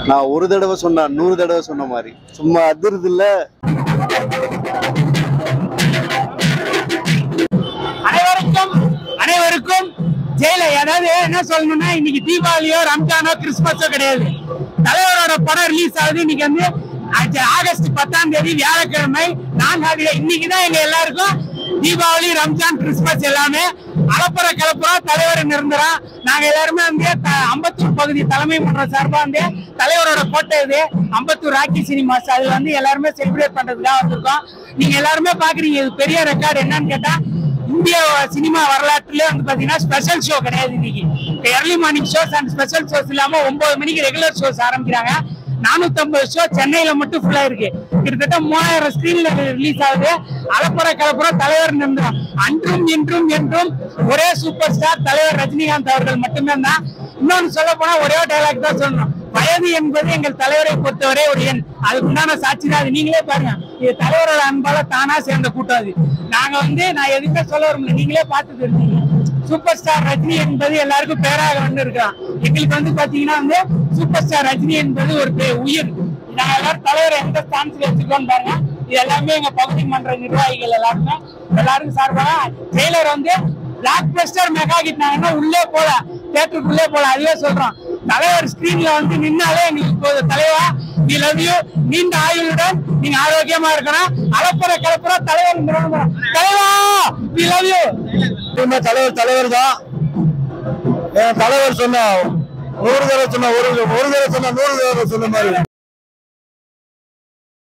நான் ஒரு தடவை சொன்னா நூறு தடவை சொன்ன மாதிரி சும்மா அதிர்து இல்ல அனைவருக்கும் அனைவருக்கும் ஜெயில அதாவது என்ன சொல்லணும்னா இன்னைக்கு தீபாவளியோ ரம்ஜானோ கிறிஸ்துமஸோ கிடையாது தலைவரோட படம் ரிலீஸ் ஆகுது இன்னைக்கு வந்து ஆ- ஆகஸ்ட் பத்தாம் தேதி வியாழக்கிழமை நான்காவது இன்னைக்கு தான் எங்க எல்லாருக்கும் தீபாவளி ரம்ஜான் கிறிஸ்துமஸ் எல்லாமே அலப்புற கிளப்புறோம் தலைவர் நிரந்தரம் நாங்க எல்லாருமே வந்து த- அம்பத்தூர் பகுதி தலைமை மன்ற சார்பா வந்து தலைவரோட கோட்டை இது அம்பத்தூர் ராக்கி சினிமாஸ் அது வந்து எல்லாருமே செலிப்ரேட் பண்றதுக்காக வந்திருக்கோம் நீங்க எல்லாருமே பாக்குறீங்க இது பெரிய ரெக்கார்டு என்னன்னு கேட்டா இந்திய சினிமா வரலாற்றுல வந்து பாத்தீங்கன்னா ஸ்பெஷல் ஷோ கிடையாது இன்னைக்கு early morning shows and special shows இல்லாம ஒன்பது மணிக்கு ரெகுலர் ஷோஸ் ஆரம்பிக்கிறாங்க நானூத்தி ஐம்பது ஷோ சென்னையில மட்டும் ஃபுல்லா இருக்கு கிட்டத்தட்ட மூவாயிரம் ஸ்கிரீன்ல ரிலீஸ் ஆகுது அலப்புற கலப்புற தலைவர் நின்றோம் அன்றும் இன்றும் என்றும் ஒரே சூப்பர் ஸ்டார் தலைவர் ரஜினிகாந்த் அவர்கள் மட்டுமே தான் இன்னொன்னு சொல்ல போனா ஒரே டைலாக் தான் சொல்லணும் வயது என்பது எங்கள் தலைவரை பொறுத்தவரை ஒரு எண் அதுக்கு உண்டான சாட்சி தான் அது நீங்களே பாருங்க இது தலைவரோட அன்பால தானா சேர்ந்த கூட்டம் அது நாங்க வந்து நான் எதுவுமே சொல்ல விரும்பல நீங்களே பார்த்து தெரிஞ்சீங்க சூப்பர் ஸ்டார் ரஜினி என்பது எல்லாருக்கும் பேராக வந்து இருக்கிறான் எங்களுக்கு வந்து பாத்தீங்கன்னா வந்து சூப்பர் ஸ்டார் ரஜினி என்பது ஒரு பே- உயிர் நாங்க எல்லாரும் தலைவர் எந்த ஸ்தானத்துல வச்சிருக்கோம் பாருங்க இது எல்லாமே எங்க பகுதி மன்ற நிர்வாகிகள் எல்லாருமே எல்லாருக்கும் சார்பாக ஜெயிலர் வந்து பிளாக் பஸ்டர் மெகா ஹிட் நாங்கன்னா உள்ளே போல தேட்டருக்குள்ளே போல அதுவே சொல்றோம் தலைவர் ஸ்கிரீன்ல வந்து நின்னாலே எங்களுக்கு போதும் தலைவா நீ லவ் யூ நீண்ட ஆயுளுடன் நீங்க ஆரோக்கியமா இருக்கணும் அலப்புற கலப்புற தலைவர் நிறுவனம் தலைவா நீ லவ் யூ எப்பவுமே தலைவர் தலைவர் தான் என் தலைவர் சொன்ன ஒரு தடவை சொன்ன ஒரு ஒரு தடவை சொன்ன நூறு தடவை சொன்ன மாதிரி